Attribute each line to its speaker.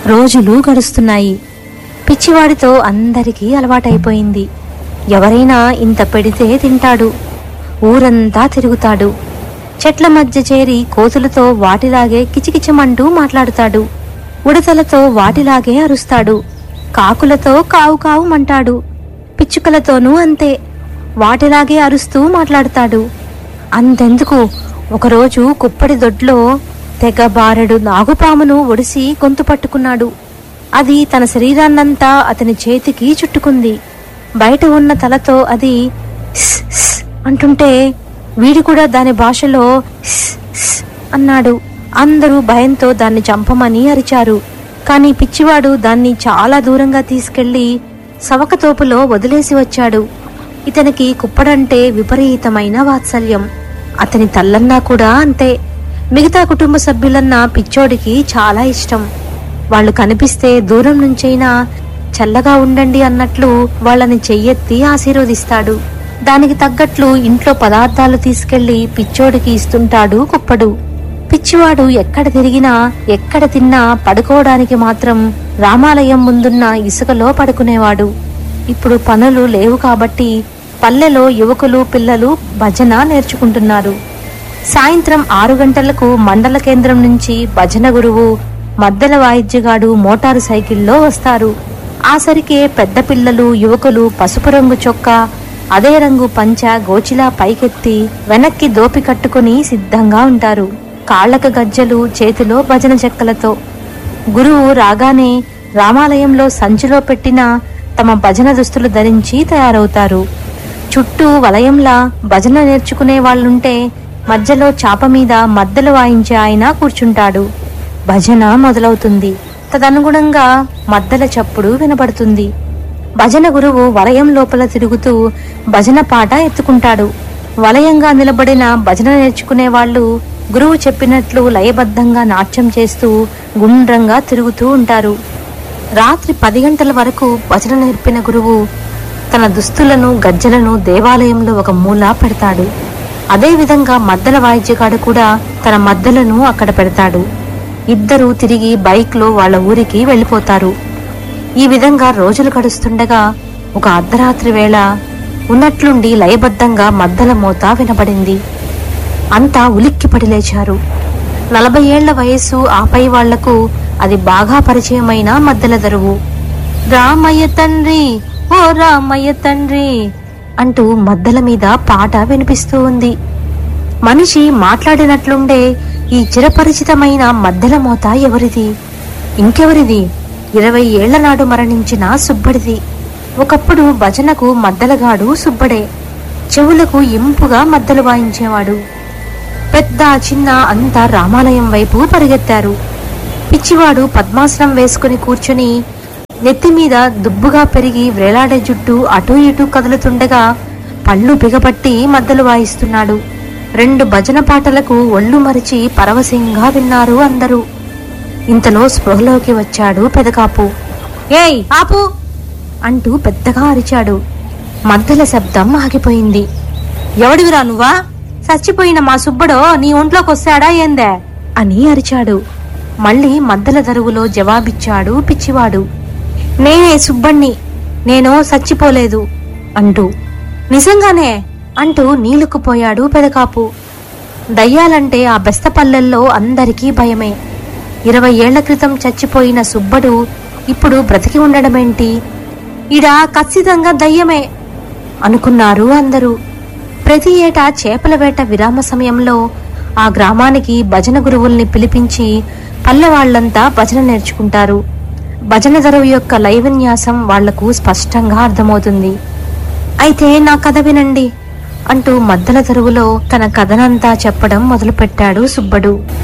Speaker 1: రోజులు గడుస్తున్నాయి పిచ్చివాడితో అందరికీ అలవాటైపోయింది ఎవరైనా ఇంత పెడితే తింటాడు ఊరంతా తిరుగుతాడు చెట్ల మధ్య చేరి కోతులతో వాటిలాగే కిచకిచమంటూ మాట్లాడుతాడు ఉడతలతో వాటిలాగే అరుస్తాడు కాకులతో కావు కావుమంటాడు పిచ్చుకలతోనూ అంతే వాటిలాగే అరుస్తూ మాట్లాడతాడు అంతెందుకు ఒకరోజు కుప్పడి దొడ్లో తెగ బారెడు నాగుపామును ఒడిసి గొంతు పట్టుకున్నాడు అది తన శరీరాన్నంతా అతని చేతికి చుట్టుకుంది బయట ఉన్న తలతో అది "స్, స్" అంటుంటే వీడు కూడా దాని భాషలో "స్, స్" అన్నాడు అందరూ భయంతో దాన్ని చంపమని అరిచారు కానీ పిచ్చివాడు దాన్ని చాలా దూరంగా తీసుకెళ్లి సవకతోపులో వదిలేసి వచ్చాడు ఇతనికి కుప్పడంటే విపరీతమైన వాత్సల్యం అతని తల్లన్నా కూడా అంతే మిగతా కుటుంబ సభ్యులన్నా పిచ్చోడికి చాలా ఇష్టం వాళ్ళు కనిపిస్తే దూరం నుంచైనా చల్లగా ఉండండి అన్నట్లు వాళ్ళని చెయ్యెత్తి ఆశీర్వదిస్తాడు దానికి తగ్గట్లు ఇంట్లో పదార్థాలు తీసుకెళ్లి పిచ్చోడికి ఇస్తుంటాడు కుప్పడు పిచ్చివాడు ఎక్కడ తిరిగినా ఎక్కడ తిన్నా పడుకోవడానికి మాత్రం రామాలయం ముందున్న ఇసుకలో పడుకునేవాడు ఇప్పుడు పనులు లేవు కాబట్టి పల్లెలో యువకులు పిల్లలు భజన నేర్చుకుంటున్నారు సాయంత్రం ఆరు గంటలకు మండల కేంద్రం నుంచి భజన గురువు మద్దెల వాయిద్యగాడు మోటారు సైకిల్లో వస్తారు ఆసరికే పెద్ద పిల్లలు యువకులు పసుపు రంగు చొక్కా అదే రంగు పంచ గోచిలా పైకెత్తి వెనక్కి దోపి కట్టుకుని సిద్ధంగా ఉంటారు కాళ్ళక గజ్జలు చేతిలో భజన చెక్కలతో గురువు రాగానే రామాలయంలో సంచిలో పెట్టిన తమ భజన దుస్తులు ధరించి తయారవుతారు చుట్టూ వలయంలా భజన నేర్చుకునే వాళ్ళుంటే మధ్యలో చాప మీద మద్దలు వాయించే ఆయన కూర్చుంటాడు భజన మొదలవుతుంది తదనుగుణంగా మద్దల చప్పుడు వినబడుతుంది భజన గురువు వలయం లోపల తిరుగుతూ భజన పాట ఎత్తుకుంటాడు వలయంగా నిలబడిన భజన నేర్చుకునే వాళ్ళు గురువు చెప్పినట్లు లయబద్ధంగా నాట్యం చేస్తూ గుండ్రంగా తిరుగుతూ ఉంటారు రాత్రి పది గంటల వరకు భజన నేర్పిన గురువు తన దుస్తులను గజ్జలను దేవాలయంలో ఒక మూల పెడతాడు అదేవిధంగా మద్దల వాయిద్యగాడు కూడా తన మద్దలను అక్కడ పెడతాడు ఇద్దరూ తిరిగి బైక్లో వాళ్ళ ఊరికి వెళ్ళిపోతారు ఈ విధంగా రోజులు గడుస్తుండగా ఒక అర్ధరాత్రి వేళ ఉన్నట్లుండి లయబద్ధంగా మద్దల మోత వినబడింది అంతా ఉలిక్కిపడి లేచారు నలభై ఏళ్ల వయస్సు ఆపై వాళ్లకు అది బాగా పరిచయమైన మద్దెల దరువు రామయ్య తండ్రి ఓ రామయ్య తండ్రి అంటూ మద్దెల మీద పాట వినిపిస్తూ ఉంది మనిషి మాట్లాడినట్లుండే ఈ చిరపరిచితమైన మద్దెల మోత ఎవరిది ఇంకెవరిది ఇరవై ఏళ్ల నాడు మరణించిన సుబ్బడిది ఒకప్పుడు భజనకు మద్దలగాడు సుబ్బడే చెవులకు ఇంపుగా మద్దలు వాయించేవాడు పెద్ద చిన్న అంతా రామాలయం వైపు పరిగెత్తారు పిచ్చివాడు పద్మాసనం వేసుకుని కూర్చుని నెత్తి మీద దుబ్బుగా పెరిగి వ్రేలాడే జుట్టు అటూ ఇటూ కదులుతుండగా పళ్ళు బిగపట్టి మద్దలు వాయిస్తున్నాడు రెండు భజన పాటలకు ఒళ్ళు మరిచి పరవశంగా విన్నారు అందరూ ఇంతలో స్పృహలోకి వచ్చాడు పెదకాపు ఏయ్ ఆపు అంటూ పెద్దగా అరిచాడు మద్దెల శబ్దం ఆగిపోయింది ఎవడివిరా నువ్వా చచ్చిపోయిన మా సుబ్బడో నీ ఒంట్లోకి వస్తాడా ఏందే అని అరిచాడు మళ్ళీ మద్దెల దరువులో జవాబిచ్చాడు పిచ్చివాడు నేనే సుబ్బణ్ణి నేను చచ్చిపోలేదు అంటూ నిజంగానే అంటూ నీలుక్కుపోయాడు పెదకాపు దయ్యాలంటే ఆ బెస్తపల్లెల్లో అందరికీ భయమే ఇరవై ఏళ్ల క్రితం చచ్చిపోయిన సుబ్బడు ఇప్పుడు బ్రతికి ఉండడమేంటి ఇడా ఖచ్చితంగా దయ్యమే అనుకున్నారు అందరూ ప్రతి ఏటా చేపల వేట విరామ సమయంలో ఆ గ్రామానికి భజన గురువుల్ని పిలిపించి పల్లెవాళ్లంతా భజన నేర్చుకుంటారు భజన దరువు యొక్క లైవన్యాసం వాళ్లకు స్పష్టంగా అర్థమవుతుంది అయితే నా కథ వినండి అంటూ మద్దల దరువులో తన కథనంతా చెప్పడం మొదలుపెట్టాడు సుబ్బడు